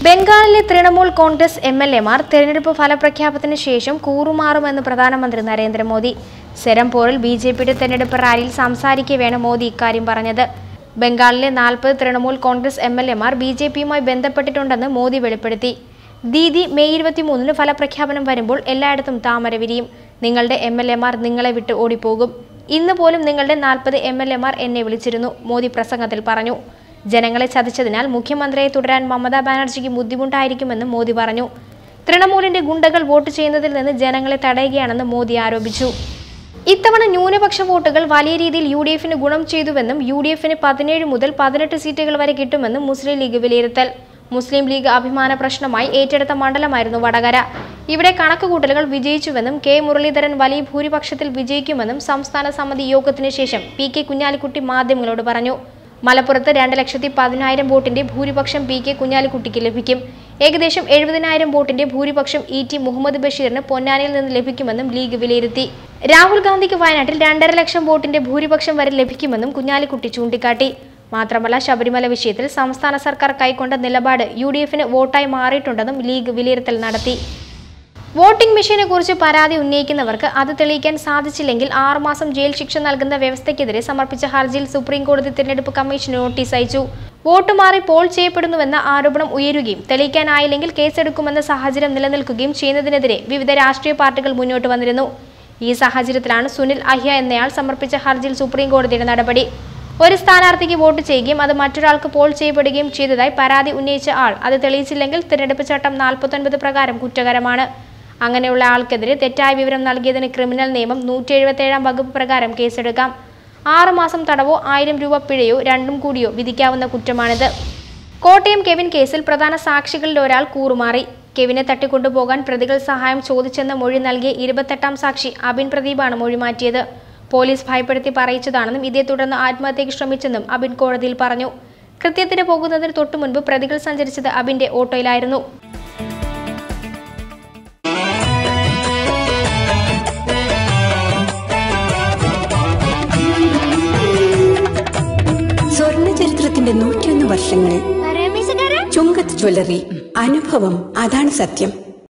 ബംഗാളിലെ Trinamool Congress M L എമാർ തെരഞ്ഞെടുപ്പ് ഫലപ്രഖ്യാപനത്തിന് ശേഷം കൂറുമാറുമെന്ന് പ്രധാനമന്ത്രി നരേന്ദ്രമോദി സെരംപോറിൽ ബി ജെ പിയുടെ തെരഞ്ഞെടുപ്പ് റാലിയിൽ സംസാരിക്കവെയാണ് മോദി ഇക്കാര്യം പറഞ്ഞത് ബംഗാളിലെ നാൽപ്പത് തൃണമൂൽ കോൺഗ്രസ് എം എൽ എമാർ ബി ജെ പിയുമായി ബന്ധപ്പെട്ടിട്ടുണ്ടെന്ന് മോദി വെളിപ്പെടുത്തി ദീദി മെയ് ഇരുപത്തിമൂന്നിന് ഫലപ്രഖ്യാപനം വരുമ്പോൾ എല്ലായിടത്തും താമര വിരിയും നിങ്ങളുടെ എം എൽ എമാർ നിങ്ങളെ വിട്ട് ഓടിപ്പോകും ഇന്ന് പോലും നിങ്ങളുടെ നാൽപ്പത് എം എൽ എമാർ എന്നെ വിളിച്ചിരുന്നു മോദി പ്രസംഗത്തിൽ പറഞ്ഞു ജനങ്ങളെ ചതിച്ചതിനാൽ മുഖ്യമന്ത്രിയെ തുടരാൻ മമതാ ബാനർജിക്ക് ബുദ്ധിമുട്ടായിരിക്കുമെന്ന് മോദി പറഞ്ഞു തൃണമൂലിന്റെ ഗുണ്ടകൾ വോട്ട് ചെയ്യുന്നതിൽ നിന്ന് ജനങ്ങളെ തടയുകയാണെന്ന് മോദി ആരോപിച്ചു ഇത്തവണ ന്യൂനപക്ഷ വോട്ടുകൾ വലിയ രീതിയിൽ യു ഡി എഫിന് ഗുണം ചെയ്തുവെന്നും യു ഡി എഫിന് പതിനേഴ് മുതൽ പതിനെട്ട് സീറ്റുകൾ വരെ കിട്ടുമെന്നും മുസ്ലിം ലീഗ് വിലയിരുത്തൽ മുസ്ലിം ലീഗ് അഭിമാന പ്രശ്നമായി ഏറ്റെടുത്ത മണ്ഡലമായിരുന്നു വടകര ഇവിടെ കണക്കുകൂട്ടലുകൾ വിജയിച്ചുവെന്നും കെ മുരളീധരൻ വലിയ ഭൂരിപക്ഷത്തിൽ വിജയിക്കുമെന്നും സംസ്ഥാന സമിതി യോഗത്തിന് ശേഷം പി കെ കുഞ്ഞാലിക്കുട്ടി മാധ്യമങ്ങളോട് പറഞ്ഞു മലപ്പുറത്ത് രണ്ട് ലക്ഷത്തി പതിനായിരം വോട്ടിന്റെ ഭൂരിപക്ഷം പി കെ കുഞ്ഞാലിക്കുട്ടിക്ക് ലഭിക്കും ഏകദേശം എഴുപതിനായിരം വോട്ടിന്റെ ഭൂരിപക്ഷം ഇ ടി മുഹമ്മദ് ബഷീറിന് പൊന്നാനിയിൽ നിന്ന് ലഭിക്കുമെന്നും ലീഗ് വിലയിരുത്തി രാഹുൽ ഗാന്ധിക്ക് വയനാട്ടിൽ രണ്ടര ലക്ഷം വോട്ടിന്റെ ഭൂരിപക്ഷം വരെ ലഭിക്കുമെന്നും കുഞ്ഞാലിക്കുട്ടി ചൂണ്ടിക്കാട്ടി മാത്രമല്ല ശബരിമല വിഷയത്തിൽ സംസ്ഥാന സർക്കാർ കൈക്കൊണ്ട നിലപാട് യു ഡി എഫിന് വോട്ടായി മാറിയിട്ടുണ്ടെന്നും ലീഗ് വിലയിരുത്തൽ നടത്തി വോട്ടിംഗ് മെഷീനെ കുറിച്ച് പരാതി ഉന്നയിക്കുന്നവർക്ക് അത് തെളിയിക്കാൻ സാധിച്ചില്ലെങ്കിൽ ആറുമാസം ജയിൽ ശിക്ഷ നൽകുന്ന വ്യവസ്ഥയ്ക്കെതിരെ സമർപ്പിച്ച ഹർജിയിൽ സുപ്രീം കോടതി തിരഞ്ഞെടുപ്പ് കമ്മീഷന് നോട്ടീസ് അയച്ചു വോട്ട് മാറി പോൾ ചെയ്യപ്പെടുന്നുവെന്ന ആരോപണം ഉയരുകയും തെളിയിക്കാനായില്ലെങ്കിൽ കേസെടുക്കുമെന്ന സാഹചര്യം നിലനിൽക്കുകയും ചെയ്യുന്നതിനെതിരെ വിവിധ രാഷ്ട്രീയ പാർട്ടികൾ മുന്നോട്ട് വന്നിരുന്നു ഈ സാഹചര്യത്തിലാണ് സുനിൽ അഹ്യ എന്നയാൾ സമർപ്പിച്ച ഹർജിയിൽ സുപ്രീം കോടതിയുടെ നടപടി ഒരു സ്ഥാനാർത്ഥിക്ക് വോട്ട് ചെയ്യുകയും അത് മറ്റൊരാൾക്ക് പോൾ ചെയ്യപ്പെടുകയും ചെയ്തതായി പരാതി ഉന്നയിച്ച ആൾ അത് തെളിയിച്ചില്ലെങ്കിൽ തിരഞ്ഞെടുപ്പ് ചട്ടം നാൽപ്പത്തൊൻപത് പ്രകാരം കുറ്റകരമാണ് അങ്ങനെയുള്ള ആൾക്കെതിരെ തെറ്റായ വിവരം നൽകിയതിന് ക്രിമിനൽ നിയമം നൂറ്റി എഴുപത്തേഴാം വകുപ്പ് പ്രകാരം കേസെടുക്കാം ആറ് മാസം തടവോ ആയിരം രൂപ പിഴയോ രണ്ടും കൂടിയോ വിധിക്കാവുന്ന കുറ്റമാണിത് കോട്ടയം കെവിൻ കേസിൽ പ്രധാന സാക്ഷികളിൽ ഒരാൾ കൂറുമാറി കെവിനെ തട്ടിക്കൊണ്ടുപോകാൻ പ്രതികൾ സഹായം ചോദിച്ചെന്ന മൊഴി നൽകിയ ഇരുപത്തെട്ടാം സാക്ഷി അബിൻ പ്രദീപാണ് മൊഴി മാറ്റിയത് പോലീസ് ഭയപ്പെടുത്തി പറയിച്ചതാണെന്നും ഇതേ തുടർന്ന് ആത്മഹത്യയ്ക്ക് ശ്രമിച്ചെന്നും അബിൻ കോടതിയിൽ പറഞ്ഞു കൃത്യത്തിന് പോകുന്നതിന് തൊട്ടു മുൻപ് പ്രതികൾ സഞ്ചരിച്ചത് അബിന്റെ ഓട്ടോയിലായിരുന്നു സ്വർണ്ണ ചരിത്രത്തിന്റെ നൂറ്റിയൊന്ന് വർഷങ്ങൾ ചുങ്കത്ത് ജ്വല്ലറി അനുഭവം അതാണ് സത്യം